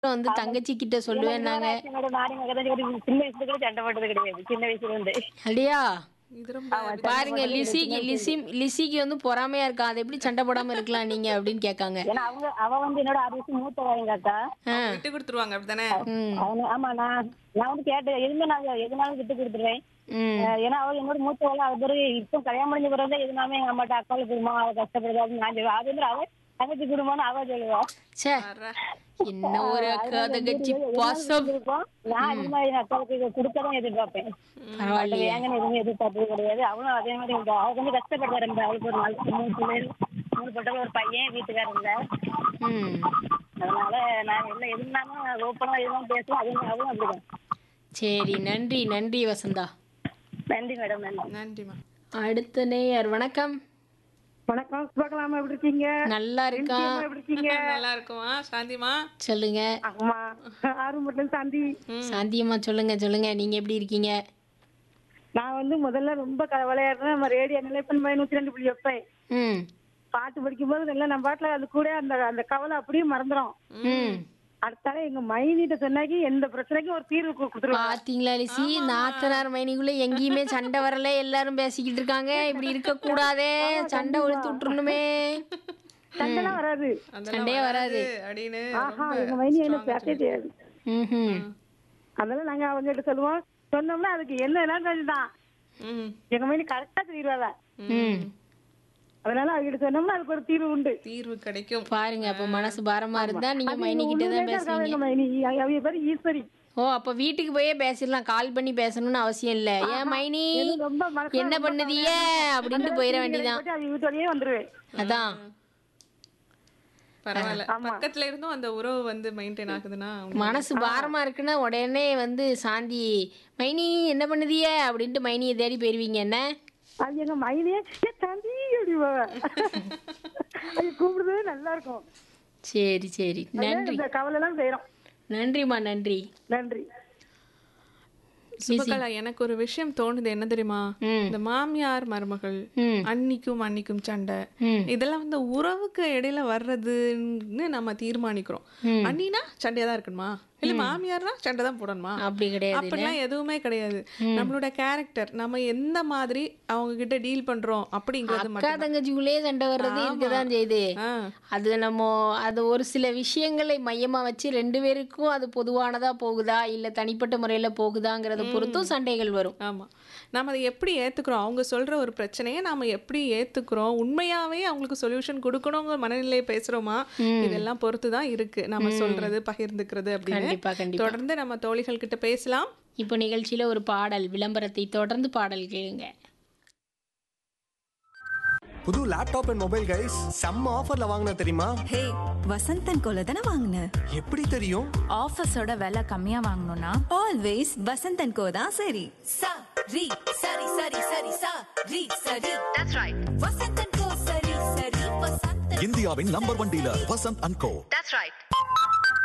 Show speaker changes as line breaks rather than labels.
வந்து தங்கச்சி கிட்ட சொல்லுவேன் நாங்க
என்னோட நாடி மகன் சின்ன வயசுல கூட சண்டை போட்டது கிடையாது சின்ன வயசுல இருந்து
அப்படியா
இது ரொம்ப
பாருங்க லிசிக்கு லிசி லிசிக்கு வந்து பொறாமையா இருக்கா அதை எப்படி சண்டை போடாம இருக்கலாம் நீங்க அப்படின்னு கேட்காங்க
ஏன்னா அவங்க அவ வந்து என்னோட ஆறு வருஷம் மூத்த எங்க அக்கா
ஆ,
விட்டு கொடுத்துருவாங்க அப்படித்தானே
ம்,
அவனு ஆமா நான் நான் வந்து கேட்டேன் எதுவுமே நான் எதுனாலும் விட்டு கொடுத்துருவேன்
ம்.
அஹ் ஏன்னா அவள் என்னோட மூத்தவள அது பிறகு இப்போ கல்யாணம் முடிஞ்ச பிறகு தான் எதுனாலுமே எங்க அம்மாட்ட அக்காவுக்கு குடும்பம் அவ கஷ்டப்படுது நான் சொல்லுவேன் அது வந்து அவ தங்கச்சி குடும்பம்னு அவ சொல்லுவா
ச்சே
வர்றா.
என்ன ஒரு அக்கா தங்கச்சி பாசம்
இருக்கும் நான் அதிகமா எங்க அக்காவுக்கு இதை கொடுக்கதான் எதிர்பார்ப்பேன்
பரவாயில்லையே
ஏங்கன்னு எதுவுமே எதிர்பார்த்தது கிடையாது அவளும் அதே மாதிரி இருந்தா அவ கொஞ்சம் கஷ்டப்படுறா ரொம்ப அவளுக்கு ஒரு நாலு மூணு பிள்ளைகள் மூணு பொட்டல ஒரு பையன் வீட்டுக்காரர் இல்ல
ம்
அதனால நான் எல்லாம் எதுனாலும் ஓப்பனா எதுவும் பேசுவோம் அதே மாதிரி அவளும் அப்படிதான்
சரி நன்றி நன்றி வசந்தா
நன்றி மேடம் நன்றி
நன்றிம்மா
அடுத்த நேயர் வணக்கம்
வணக்கம் சுபகலாமா எப்படி இருக்கீங்க
நல்லா இருக்கான்
அம்மா எப்படி இருக்கீங்க
நல்லா இருக்குமா சாந்திமா
சொல்லுங்க
அம்மா ஆரம்பத்தில் சாந்தி
சாந்தியம்மா சொல்லுங்க சொல்லுங்க நீங்க எப்படி இருக்கீங்க
நான் வந்து முதல்ல ரொம்ப கவலையா இருந்தேன் நம்ம ரேடியோ நிலைப்பன் மாதிரி நூத்தி ரெண்டு புள்ளி வைப்பேன்
ம்
பாட்டு படிக்கும்போது நல்லா நம்ம பாட்டுல அது கூட அந்த அந்த கவலை அப்படியே மறந்துடும்
ம்
அடுத்தால எங்க மைனிட்ட சொன்னாக்கி எந்த பிரச்சனைக்கும் ஒரு தீர்வு கு- கொடுத்துருவாங்க
பாத்தீங்களா லிசி நாத்தனார் மைனிக்குள்ள எங்கேயுமே சண்டை வரல எல்லாரும் பேசிக்கிட்டு இருக்காங்க இப்படி இருக்க கூடாதே சண்டை ஒழுத்து விட்டுறணுமே
சண்டைலாம் வராது
அதெல்லாம்
சண்டையே வராது
அப்படின்னு
ஆஹா எங்க மைனி என்ன பேசவே தெரியாது
ம்ஹும்.
அதெல்லாம் நாங்க அவங்க கிட்ட சொல்லுவோம் சொன்னோம்னா அதுக்கு என்ன எல்லாம் தான்
ம்
எங்க மைனி கரெக்டா சொல்லிடுவாங்க
ம்
அதனால அவங்க கிட்ட சொன்னோம்னா அதுக்கு ஒரு தீர்வு உண்டு
தீர்வு கிடைக்கும்
பாருங்க அப்ப மனசு பாரமா இருந்தா நீங்க மைனி கிட்ட தான் பேசுவீங்க
எங்க மைனி அவங்க பேரு ஈஸ்வரி
ஓ அப்ப வீட்டுக்கு போயே பேசிடலாம் கால் பண்ணி பேசணும்னு அவசியம் இல்ல ஏன் மைனி
எனக்கு ரொம்ப மனசு
என்ன பண்ணுதிய அப்படின்ட்டு போயிட வேண்டியதான்
போட்டு அவங்க வீட்டோடயே வந்துருவேன்
அதான்
பரவாயில்ல பக்கத்துல இருந்தும் அந்த உறவு வந்து மெயின்டைன் ஆகுதுன்னா
மனசு பாரமா இருக்குன்னா உடனே வந்து சாந்தி மைனி என்ன பண்ணுதிய அப்படின்ட்டு மைனியை தேடி போயிருவீங்க என்ன
அது எங்க மைனியே ஏ தம்பி அப்படிவாங்க அது கூப்பிடுறது நல்லா இருக்கும்
சரி சரி நன்றி
இந்த கவலை எல்லாம் செய்யறோம்
நன்றிம்மா நன்றி
நன்றி
சுபகலா எனக்கு ஒரு விஷயம் தோணுது என்ன தெரியுமா
ம்.
இந்த மாமியார் மருமகள்
ம்
அன்னிக்கும் அன்னிக்கும் சண்டை
ம்.
இதெல்லாம் வந்து உறவுக்கு இடையில வர்றதுன்னு நம்ம தீர்மானிக்கிறோம் அண்ணினா சண்டையா தான் இருக்கணுமா இல்ல மாமியார்னா சண்டை தான் போடணுமா
அப்படி கிடையாது
அப்படிலாம் எதுவுமே கிடையாது நம்மளோட கேரக்டர் நம்ம எந்த மாதிரி அவங்க கிட்ட டீல் பண்றோம் அப்படிங்கறது
அக்கா
மட்டும்
தங்கச்சிக்குள்ளேயே சண்டை வர்றது இருக்கதான் செய்யுது
ஆ,
அது நம்ம அது ஒரு சில விஷயங்களை மையமா வச்சு ரெண்டு பேருக்கும் அது பொதுவானதா போகுதா இல்ல தனிப்பட்ட முறையில போகுதாங்கிறத பொறுத்தும் சண்டைகள் வரும்
ஆமா நம்ம அதை எப்படி ஏத்துக்கிறோம் அவங்க சொல்ற ஒரு பிரச்சனையை நாம எப்படி ஏத்துக்கிறோம் உண்மையாவே அவங்களுக்கு சொல்யூஷன் கொடுக்கணுங்கிற மனநிலையை பேசுறோமா இதெல்லாம் பொறுத்து தான் இருக்கு நம்ம சொல்றது பகிர்ந்துக்கிறது அப்படின்னு
கண்டிப்பா கண்டிப்பா
தொடர்ந்து நம்ம தோழிகள் கிட்ட பேசலாம்
இப்போ நிகழ்ச்சியில ஒரு பாடல் விளம்பரத்தை தொடர்ந்து பாடல் கேளுங்க
புது லேப்டாப் அண்ட் மொபைல் கைஸ் செம்ம ஆஃபர்ல வாங்கின தெரியுமா
ஹே வசந்தன் கோல தானே வாங்கின
எப்படி தெரியும்
ஆஃபீஸோட விலை கம்மியா வாங்கணும்னா
ஆல்வேஸ் வசந்தன் கோ தான் சரி
சா ரி சரி சரி சரி சா ரி சரி தட்ஸ் ரைட் வசந்தன் கோ சரி சரி வசந்தன்
இந்தியாவின் number one dealer Vasanth and co
that's right